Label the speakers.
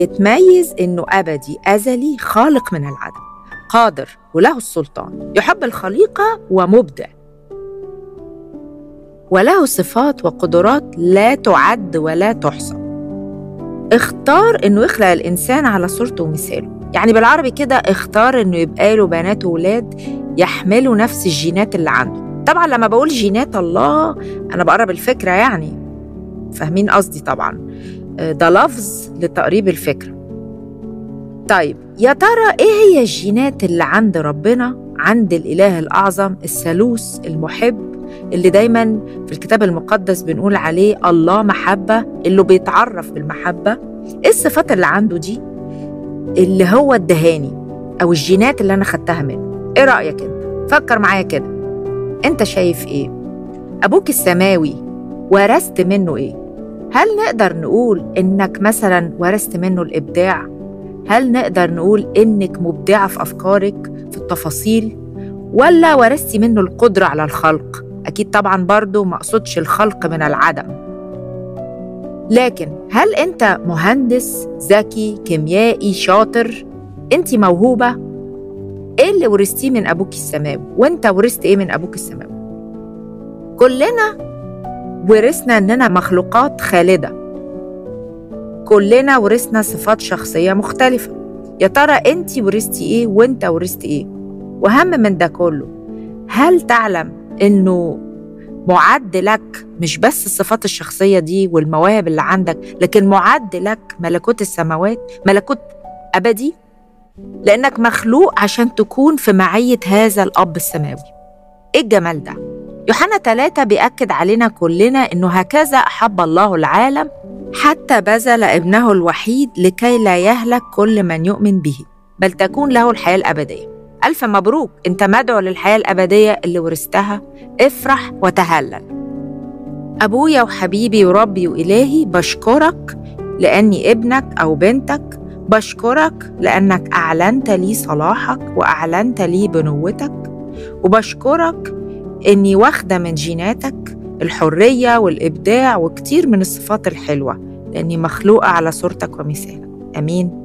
Speaker 1: يتميز إنه أبدي أزلي خالق من العدم قادر وله السلطان يحب الخليقة ومبدع وله صفات وقدرات لا تعد ولا تحصى اختار انه يخلق الانسان على صورته ومثاله يعني بالعربي كده اختار انه يبقى له بنات وولاد يحملوا نفس الجينات اللي عنده طبعا لما بقول جينات الله انا بقرب الفكره يعني فاهمين قصدي طبعا ده لفظ لتقريب الفكره طيب يا ترى ايه هي الجينات اللي عند ربنا عند الاله الاعظم الثالوث المحب اللي دايما في الكتاب المقدس بنقول عليه الله محبة اللي بيتعرف بالمحبة ايه الصفات اللي عنده دي اللي هو الدهاني او الجينات اللي انا خدتها منه ايه رأيك انت فكر معايا كده انت شايف ايه ابوك السماوي ورثت منه ايه هل نقدر نقول انك مثلا ورثت منه الابداع هل نقدر نقول انك مبدعه في افكارك في التفاصيل ولا ورثتي منه القدره على الخلق أكيد طبعا برضو ما أقصدش الخلق من العدم لكن هل أنت مهندس ذكي كيميائي شاطر أنت موهوبة إيه اللي ورثتيه من أبوك السماوي وأنت ورثت إيه من أبوك السماوي كلنا ورثنا إننا مخلوقات خالدة كلنا ورثنا صفات شخصية مختلفة يا ترى أنت ورثتي إيه وأنت ورثت إيه وأهم من ده كله هل تعلم انه معد لك مش بس الصفات الشخصيه دي والمواهب اللي عندك لكن معد لك ملكوت السماوات ملكوت ابدي لانك مخلوق عشان تكون في معيه هذا الاب السماوي ايه الجمال ده يوحنا ثلاثة بيأكد علينا كلنا إنه هكذا أحب الله العالم حتى بذل ابنه الوحيد لكي لا يهلك كل من يؤمن به بل تكون له الحياة الأبدية ألف مبروك أنت مدعو للحياة الأبدية اللي ورثتها افرح وتهلل أبويا وحبيبي وربي وإلهي بشكرك لأني ابنك أو بنتك بشكرك لأنك أعلنت لي صلاحك وأعلنت لي بنوتك وبشكرك إني واخدة من جيناتك الحرية والإبداع وكتير من الصفات الحلوة لأني مخلوقة على صورتك ومثالك آمين